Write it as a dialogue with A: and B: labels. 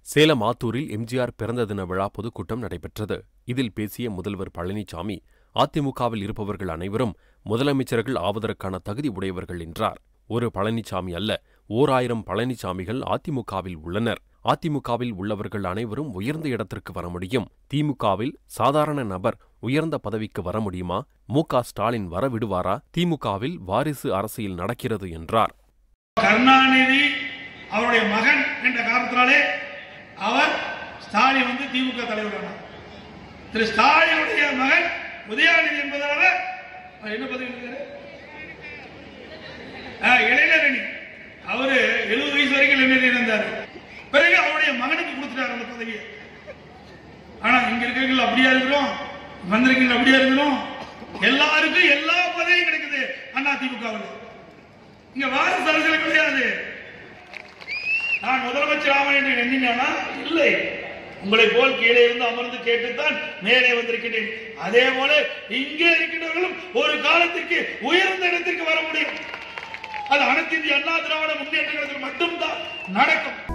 A: சேலம் ஆத்தூரில் எம்ஜிஆர் பிறந்த தின விழா பொதுக்கூட்டம் நடைபெற்றது இதில் பேசிய முதல்வர் பழனிசாமி அதிமுகவில் இருப்பவர்கள் அனைவரும் முதலமைச்சர்கள் ஆவதற்கான தகுதி உடையவர்கள் என்றார் ஒரு பழனிசாமி அல்ல ஓர் ஆயிரம் பழனிசாமிகள் அதிமுகவில் உள்ளனர் அதிமுகவில் உள்ளவர்கள் அனைவரும் உயர்ந்த இடத்திற்கு வர முடியும் திமுகவில் சாதாரண நபர் உயர்ந்த பதவிக்கு வர முடியுமா மு க ஸ்டாலின் வர விடுவாரா திமுகவில் வாரிசு அரசியல் நடக்கிறது என்றார்
B: கருணாநிதி அவருடைய மகன் என்ற காரணத்தினாலே அவர் ஸ்டாலின் வந்து திமுக தலைவர் ஆனார். திரு ஸ்டாலினுடைய மகன் உதயாநிதி என்பதனால அவர் என்ன பதவி இருக்காரு ஆ, இளைஞரணி அவரு எழுபது வயசு வரைக்கும் இளைஞரணி இருந்தார் பிறகு அவருடைய மகனுக்கு கொடுத்துட்டார் அந்த பதவியை ஆனா இங்க இருக்கிறவங்க அப்படியா இருக்கிறோம் வந்திருக்கீங்க அப்படியா இருக்கிறோம் எல்லாருக்கும் எல்லா பதவியும் கிடைக்குது அண்ணா திமுகவில் இங்க வாரிசு அரசியல் கிடையாது நான் முதலமைச்சர் ஆவேன் என்று எண்ணினானா இல்லை உங்களை போல் கீழே இருந்து அமர்ந்து கேட்டுத்தான் மேலே வந்திருக்கின்றேன் அதே போல இங்கே இருக்கின்றவர்களும் ஒரு காலத்திற்கு உயர்ந்த இடத்திற்கு வர முடியும் அது அனைத்து இந்திய அண்ணா திராவிட முன்னேற்ற கழகத்தில் மட்டும்தான் நடக்கும்